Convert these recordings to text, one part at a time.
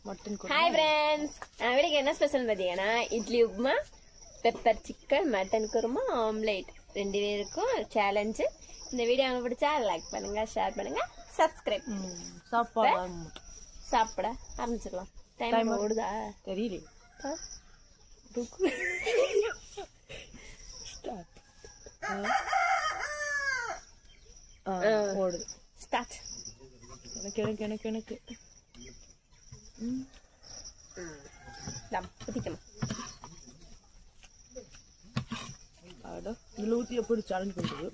Mutton hi friends நான் வீட்டுக்கு என்ன ஸ்பெஷல் பார்த்தீங்கன்னா idli upma pepper chicken mutton kurma omelette ரெண்டு பேருக்கும் சேலஞ்சு இந்த வீடியோ உங்களுக்கு பிடிச்சா லைக் பண்ணுங்க ஷேர் பண்ணுங்க சப்ஸ்கிரைப் சாப்பாடு சாப்பிட ஆரம்பிச்சிடலாம் டைம் ஓடுதா தெரியல ஆ? ஸ்டார்ட் ஓடுது ஸ்டார்ட் எனக்கு எனக்கு எனக்கு எனக்கு தம் ஊற்றிக்கணும் அட இதுல ஊத்தி எப்படி சேலஞ்ச் பண்றது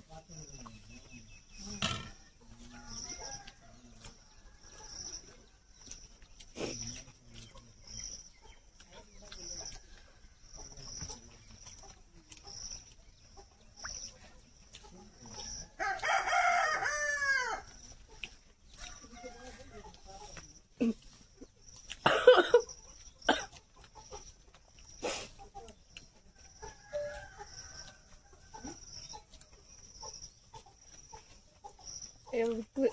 உப்பு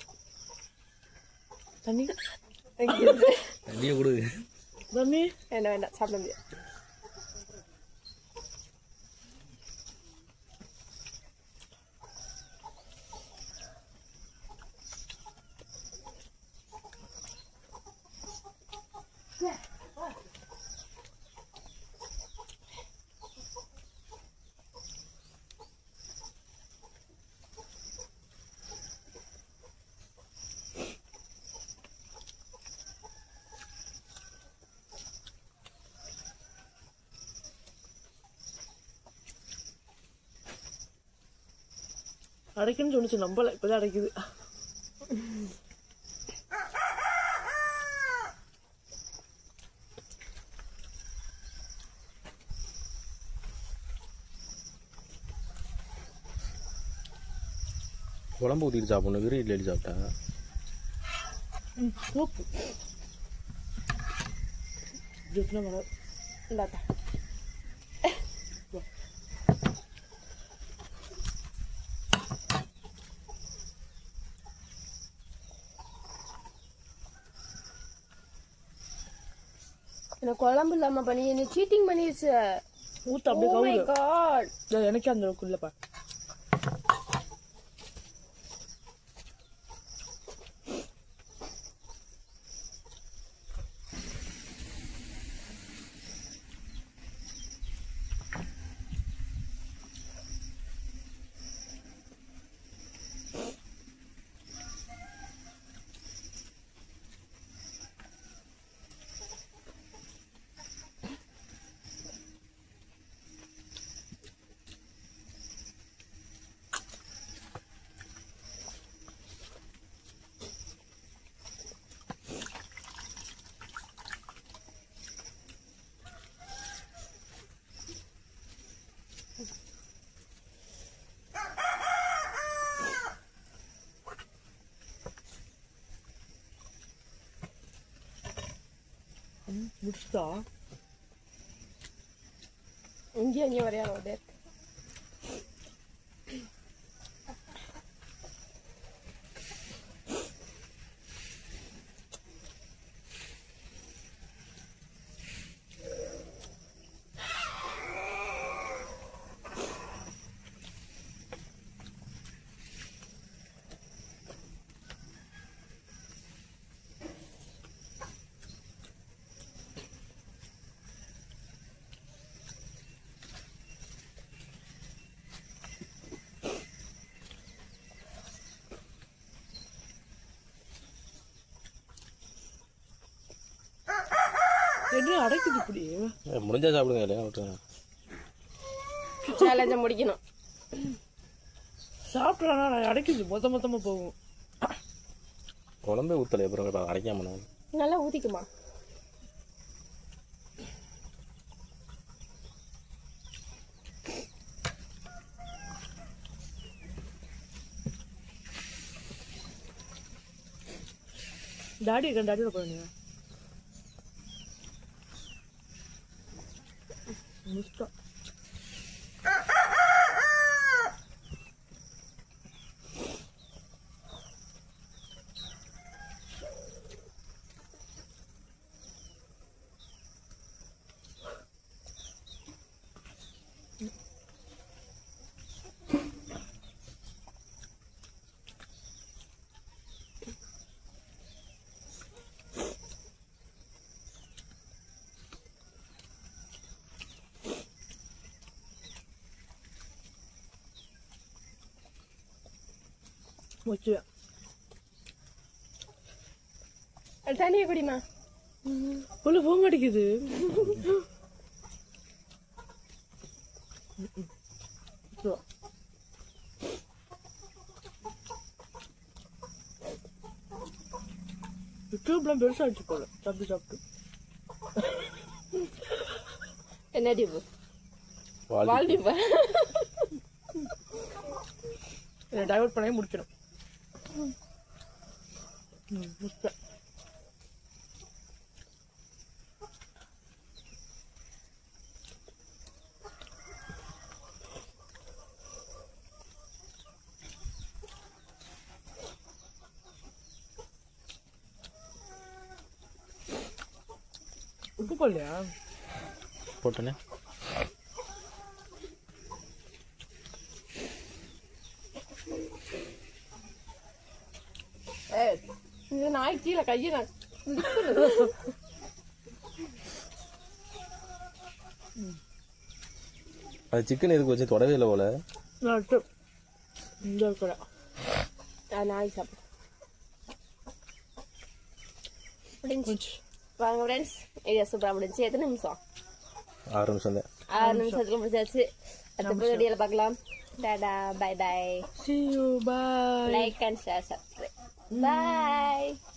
தண்ணி தண்ணியை கொடு தண்ணி வேண்டாம் வேண்டாம் சாப்பிட முடியாது அடைக்குன்னு சொன்னிச்சு நம்பல இப்பதான் அடைக்குது குழம்பு ஊற்றிட்டு சாப்பிடணும் வெறும் இட்லி சாப்பிட்டா சூப்பு ஜூஸ்னா வர இந்தாத்தா எனக்கு குழம்பு இல்லாம பண்ணி என்ன சீட்டிங் பண்ணிருச்சு ஊத்து அப்படியே Oh my கவுரு god ஏய், எனக்கே அந்த அளவுக்கு இல்லப்பா முடிச்சுட்டா இங்கேயும் அங்கேயும் வரையா ரோடு என்ன அடைக்குது இப்படி ஏய், முடிஞ்சா சாப்பிடுங்க இல்லையா விட்டுருங்க சேலஞ்சை முடிக்கணும் சாப்பிட்றானா அடைக்குது மொத்த மொத்தமா போகும் குழம்பே ஊற்றலை அப்புறம் இப்போ அரைக்காம நான் நல்லா ஊத்திக்குமா டாடி இருக்கேன் டாடியோட போறீங்க முடிச்சிட்டா வச்சுவேன் தண்ணியை குடிமா உள்ள போக மாட்டேங்குது So. யூடியூப்லாம் பெருசாகிடுச்சு போல சாப்பிட்டு சாப்பிட்டு என்ன டிப்பு வாழ்க்கை வாழ்டிப்பா இதை டைவர்ட் பண்ணி முடிச்சிடும் ம் முடிச்சேன் உப்பு போடலையா போட்டேனே ஏய், இந்த நாய் கீழே கையை நான் அது சிக்கன் எதுக்கு வச்சு தொடவே இல்லை போல நட்டு இந்த இருக்கிற அது நாய் சாப்பிடும் முடிஞ்சு கொஞ்சம் வாங்க ஃப்ரெண்ட்ஸ் ஐடியா சூப்பராக முடிஞ்சு எத்தனை நிமிஷம் ஆறு நிமிஷம் தான் ஆறு நிமிஷத்துல முடிஞ்சாச்சு அடுத்த வீடியோல பார்க்கலாம் டாடா bye bye see you bye like and share subscribe by